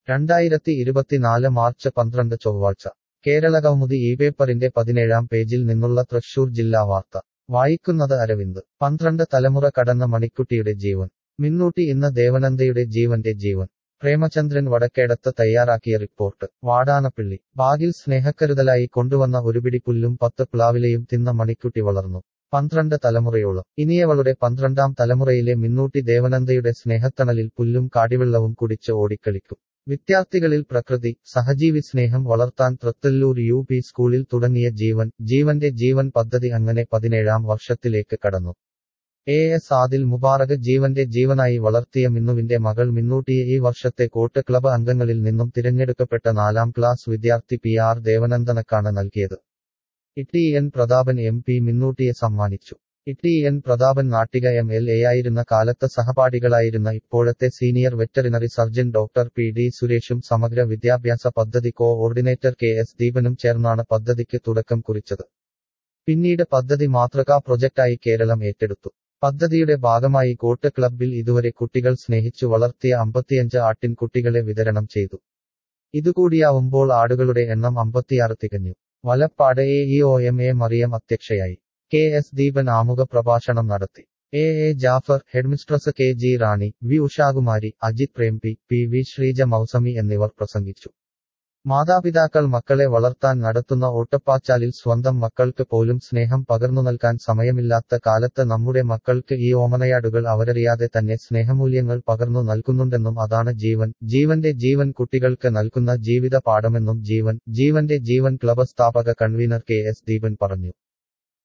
രണ്ടായിരത്തി ഇരുപത്തിനാല് മാർച്ച് പന്ത്രണ്ട് ചൊവ്വാഴ്ച കേരളകൗമുദി ഈ പേപ്പറിന്റെ പതിനേഴാം പേജിൽ നിന്നുള്ള തൃശൂർ ജില്ലാ വാർത്ത വായിക്കുന്നത് അരവിന്ദ് പന്ത്രണ്ട് തലമുറ കടന്ന മണിക്കുട്ടിയുടെ ജീവൻ മിന്നൂട്ടി ഇന്ന് ദേവനന്ദയുടെ ജീവന്റെ ജീവൻ പ്രേമചന്ദ്രൻ വടക്കേടത്ത് തയ്യാറാക്കിയ റിപ്പോർട്ട് വാടാനപ്പിള്ളി ബാഗിൽ സ്നേഹക്കരുതലായി കൊണ്ടുവന്ന ഒരുപിടി പുല്ലും പത്ത് പ്ലാവിലയും തിന്ന മണിക്കുട്ടി വളർന്നു പന്ത്രണ്ട് തലമുറയോളം ഇനിയവളുടെ പന്ത്രണ്ടാം തലമുറയിലെ മിന്നൂട്ടി ദേവനന്ദയുടെ സ്നേഹത്തണലിൽ പുല്ലും കാടിവെള്ളവും കുടിച്ച് ഓടിക്കളിക്കും വിദ്യാർത്ഥികളിൽ പ്രകൃതി സഹജീവി സ്നേഹം വളർത്താൻ തൃത്തല്ലൂർ യു പി സ്കൂളിൽ തുടങ്ങിയ ജീവൻ ജീവന്റെ ജീവൻ പദ്ധതി അങ്ങനെ പതിനേഴാം വർഷത്തിലേക്ക് കടന്നു എ എസ് ആദിൽ മുബാറക് ജീവന്റെ ജീവനായി വളർത്തിയ മിന്നുവിന്റെ മകൾ മിന്നൂട്ടിയെ ഈ വർഷത്തെ കോട്ട് ക്ലബ് അംഗങ്ങളിൽ നിന്നും തിരഞ്ഞെടുക്കപ്പെട്ട നാലാം ക്ലാസ് വിദ്യാർത്ഥി പി ആർ ദേവനന്ദനക്കാണ് നൽകിയത് T N Prathapan M P മിന്നൂട്ടിയെ സമ്മാനിച്ചു T N Prathapan Nattika M L A ആയിരുന്ന കാലത്ത് സഹപാഠികളായിരുന്ന ഇപ്പോഴത്തെ senior veterinary surgeon doctor P D സുരേഷും സമഗ്ര വിദ്യാഭ്യാസ പദ്ധതി കോ ഓർഡിനേറ്റർ കെ എസ് ദീപനും ചേർന്നാണ് പദ്ധതിക്ക് തുടക്കം കുറിച്ചത് പിന്നീട് പദ്ധതി മാതൃകാ പ്രൊജക്ടായി കേരളം ഏറ്റെടുത്തു പദ്ധതിയുടെ ഭാഗമായി കോട്ട് ക്ലബ്ബിൽ ഇതുവരെ കുട്ടികൾ സ്നേഹിച്ചു വളർത്തിയ അമ്പത്തിയഞ്ച് ആട്ടിൻകുട്ടികളെ വിതരണം ചെയ്തു ഇതുകൂടിയാവുമ്പോൾ ആടുകളുടെ എണ്ണം അമ്പത്തിയാറ് തികഞ്ഞു Valappad A E O M A Mariyam അധ്യക്ഷയായി കെ എസ് ദീപൻ ആമുഖ പ്രഭാഷണം നടത്തി A A Jaffar headmistress K G Rani V Ushakumari Ajith പ്രേംപി പി വി ശ്രീജ മൗസമി എന്നിവർ പ്രസംഗിച്ചു മാതാപിതാക്കൾ മക്കളെ വളർത്താൻ നടത്തുന്ന ഓട്ടപ്പാച്ചാലിൽ സ്വന്തം മക്കൾക്ക് പോലും സ്നേഹം പകർന്നു നൽകാൻ സമയമില്ലാത്ത കാലത്ത് നമ്മുടെ മക്കൾക്ക് ഈ ഓമനയാടുകൾ അവരറിയാതെ തന്നെ സ്നേഹമൂല്യങ്ങൾ പകർന്നു നൽകുന്നുണ്ടെന്നും അതാണ് ജീവൻ ജീവന്റെ ജീവൻ കുട്ടികൾക്ക് നൽകുന്ന ജീവിത പാഠമെന്നും ജീവൻ ജീവന്റെ ജീവൻ ക്ലബ് സ്ഥാപക കൺവീനർ കെ എസ് ദീപൻ പറഞ്ഞു